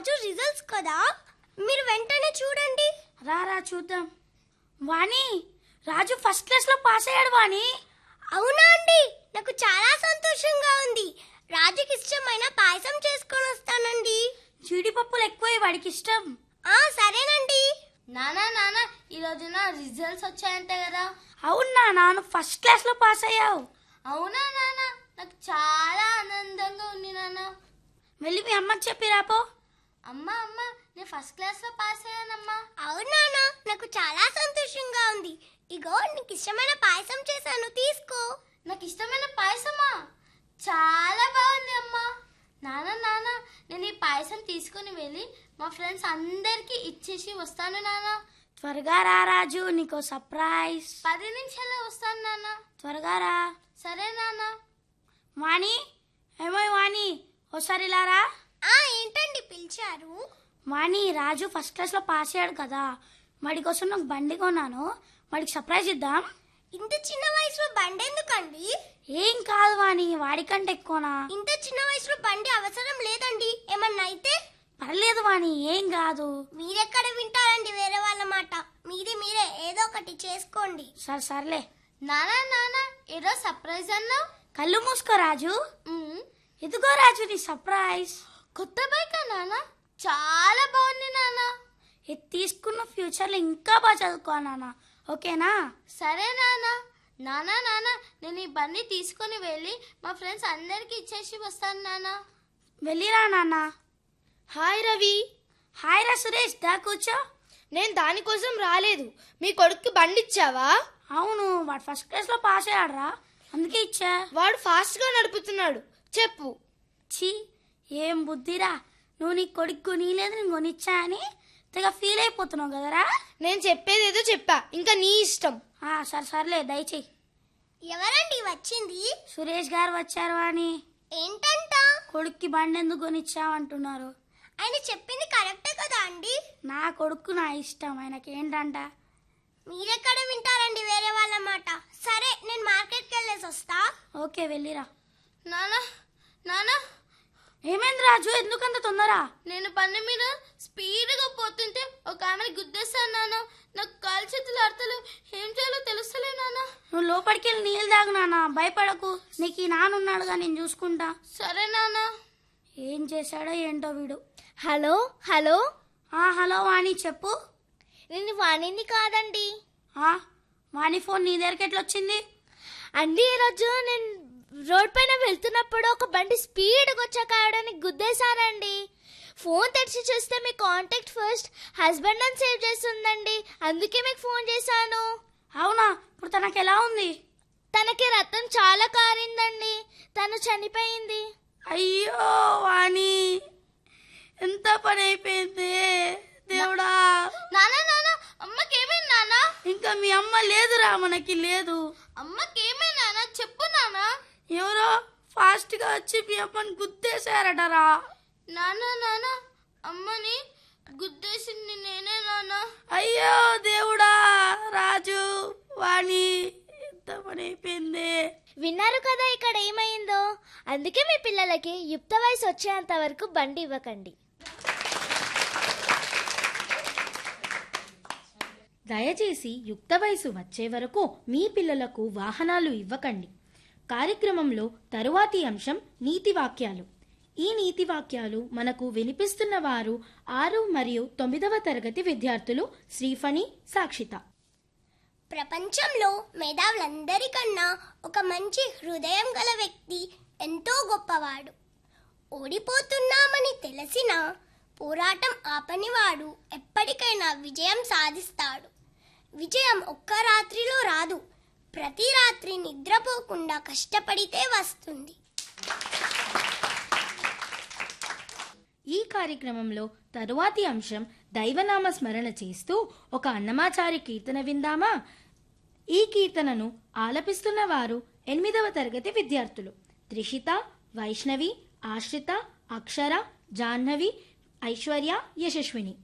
రాజు results కదా మీరు వెంటనే చూడండి రారా చూద్దాం వాణి రాజు ఫస్ట్ క్లాస్ లో పాస్ అయ్యాడు వాణి అవునా అండి నాకు చాలా సంతోషంగా ఉంది రాజుకి ఇష్టమైన పాయసం చేసుకొని వస్తానండి జీడిపప్పులు ఎక్కువ వాడికి ఇష్టం ఆ సరేనండి నానా నానా ఈ రోజున రిజల్ట్స్ వచ్చాయంట కదా అవునా నాను ఫస్ట్ క్లాస్ లో పాస్ అయ్యావు అవునా నానా నాకు చాలా ఆనందంగా ఉంది నాన్న వెళ్ళి మీ అమ్మకి చెప్పి రాపో అమ్మ అమ్మ నేను ఫస్ట్ క్లాస్ లో పాస్ అయ్యానమ్మా అవునానా నాకు చాలా సంతోషంగా ఉంది ఇగో నీకు ఇష్టమైన పాయసం చేశాను తీసుకో నాకు ఇష్టమైన పాయసమా చాలా బాగుంది అమ్మా నాన్న నాన్న నేను ఈ పాయసం తీసుకుని వెళ్ళి మా ఫ్రెండ్స్ అందరికి ఇచ్చేసి వస్తాను నాన్న త్వరగా రా రాజు నీకో సర్ప్రైజ్ పది నిమిషాలే వస్తాను నాన్న త్వరగా రా సరే నాన్న వాణి ఏమో వాణి ఓసారి ఇలా రా ఆ ఏంటండి పిలిచారు వాణి రాజు ఫస్ట్ క్లాస్ లో పాస్ అయ్యాడు కదా వాడి కోసం నాకు బండి కొన్నాను వాడికి సర్ప్రైజ్ ఇద్దాం ఇంత చిన్న వయసులో బండి ఎందుకండి ఏం కాదు వాణి వాడికంటే ఎక్కువనా ఇంత చిన్న వయసులో బండి అవసరం లేదండి ఏమన్నా అయితే పర్లేదు వాణి ఏం కాదు మీరెక్కడ వింటారండి వేరే వాళ్ళ మాట మీది మీరే ఏదో ఒకటి చేసుకోండి సరే సర్లే నానా నాన్న ఏదో సర్ప్రైజ్ అన్నావు కళ్ళు మూసుకో రాజు మ్మ్. ఇదిగో రాజు నీ సర్ప్రైజ్ కొత్త బైకా నాన్న చాలా బాగుంది నాన్న ఇది తీసుకున్న ఫ్యూచర్ లో ఇంకా బాగా చదువుకో నాన్న ఓకేనా సరే నాన్న నానా నాన్న నేను ఈ బండి తీసుకుని వెళ్ళి మా ఫ్రెండ్స్ అందరికి ఇచ్చేసి వస్తాను నాన్న వెళ్ళిరా నాన్న హాయ్ రవి హాయ్ రా సురేష్ దా కూర్చో నేను దానికోసం రాలేదు మీ కొడుక్కి బండి ఇచ్చావా అవును వాడు ఫస్ట్ క్లాస్ లో పాస్ అయ్యాడురా అందుకే ఇచ్చా వాడు ఫాస్ట్ గా నడుపుతున్నాడు చెప్పు ఛీ ఏం బుద్ధిరా నువ్వు నీ కొడుకు కొనిలేదు నేను కొనిచ్చా అని తెగ ఫీల్ అయిపోతున్నావు కదరా నేను చెప్పేది ఏదో చెప్పా ఇంకా నీ ఇష్టం ఆ, సరే సర్లే దయచేయి ఎవరండి వచ్చింది సురేష్ గారు వచ్చారు అని ఏంటంట కొడుక్కి బండి ఎందుకు కొనిచ్చావంటున్నారు ఆయన చెప్పింది కరెక్టే కదా అండి నా కొడుకు నా ఇష్టం ఆయనకి ఏంటంట మీరెక్కడ వింటారండి వేరే వాళ్ళ మాట సరే నేను మార్కెట్కి వెళ్ళేసి వస్తా ఓకే వెళ్ళిరా నాన్న నాన్న ఏమైంది రాజు ఎందుకంత తొందర నేను బండి మీద స్పీడ్గా పోతుంటే ఒక ఆమెను గుద్దేశాను నాన్న నాకు కాలు చేతులు ఆడతలు ఏం చేయాలో తెలుస్తలే నాన్న నువ్వు లోపలికి వెళ్ళి నీళ్ళు తాగు నాన్న భయపడకు నీకు ఈ నాన్న ఉన్నాడుగా నేను చూసుకుంటా సరే నాన్న ఏం చేశాడో ఏంటో వీడు హలో హలో ఆ హలో వాణి చెప్పు నేను వాణిని కాదండి ఆ వాణి ఫోన్ నీ దగ్గరికి ఎట్లా వచ్చింది అండి ఈరోజు నేను రోడ్ పైన వెళ్తున్నప్పుడు ఒక బండి స్పీడ్గా వచ్చాక ఆవడానికి గుద్దేశానండి ఫోన్ తెరిచి చూస్తే మీ కాంటాక్ట్ ఫస్ట్ హస్బెండ్ అని సేవ్ చేస్తుందండి అందుకే మీకు ఫోన్ చేశాను అవునా ఇప్పుడు తనకు ఎలా ఉంది తనకి రక్తం చాలా కారిందండి తను చనిపోయింది అయ్యో వాణి ఎంత పని అయిపోయింది దేవుడా నాన్న నాన్న అమ్మకేమైంది నాన్న ఇంకా మీ అమ్మ లేదురా మనకి లేదు అమ్మకేమైంది నాన్న చెప్పు నాన్న ఎవరో ఫాస్ట్ గా వచ్చి మీ అమ్మని గుద్దేశారటరా నాన్న నాన్న అమ్మని గుద్దేసింది నేనే నాన్న అయ్యో దేవుడా రాజు వాణి ఎంత పని అయిపోయింది విన్నారు కదా ఇక్కడ ఏమైందో అందుకే మీ పిల్లలకి యుక్త వయసు వచ్చేంత వరకు బండి ఇవ్వకండి దయచేసి యుక్త వయసు వచ్చే వరకు మీ పిల్లలకు వాహనాలు ఇవ్వకండి కార్యక్రమంలో తరువాతి అంశం నీతి వాక్యాలు ఈ నీతి వాక్యాలు మనకు వినిపిస్తున్న వారు ఆరు మరియు తొమ్మిదవ తరగతి విద్యార్థులు శ్రీఫణి సాక్షిత ప్రపంచంలో మేధావులందరికన్నా ఒక మంచి హృదయం గల వ్యక్తి ఎంతో గొప్పవాడు ఓడిపోతున్నామని తెలిసినా పోరాటం ఆపనివాడు ఎప్పటికైనా విజయం సాధిస్తాడు విజయం ఒక్క రాత్రిలో రాదు ప్రతి రాత్రి నిద్రపోకుండా కష్టపడితే వస్తుంది ఈ కార్యక్రమంలో తరువాతి అంశం దైవనామ స్మరణ చేస్తూ ఒక అన్నమాచారి కీర్తన విందామా ఈ కీర్తనను ఆలపిస్తున్న వారు ఎనిమిదవ తరగతి విద్యార్థులు త్రిషిత వైష్ణవి ఆశ్రిత అక్షర జాహ్నవి ఐశ్వర్య యశస్విని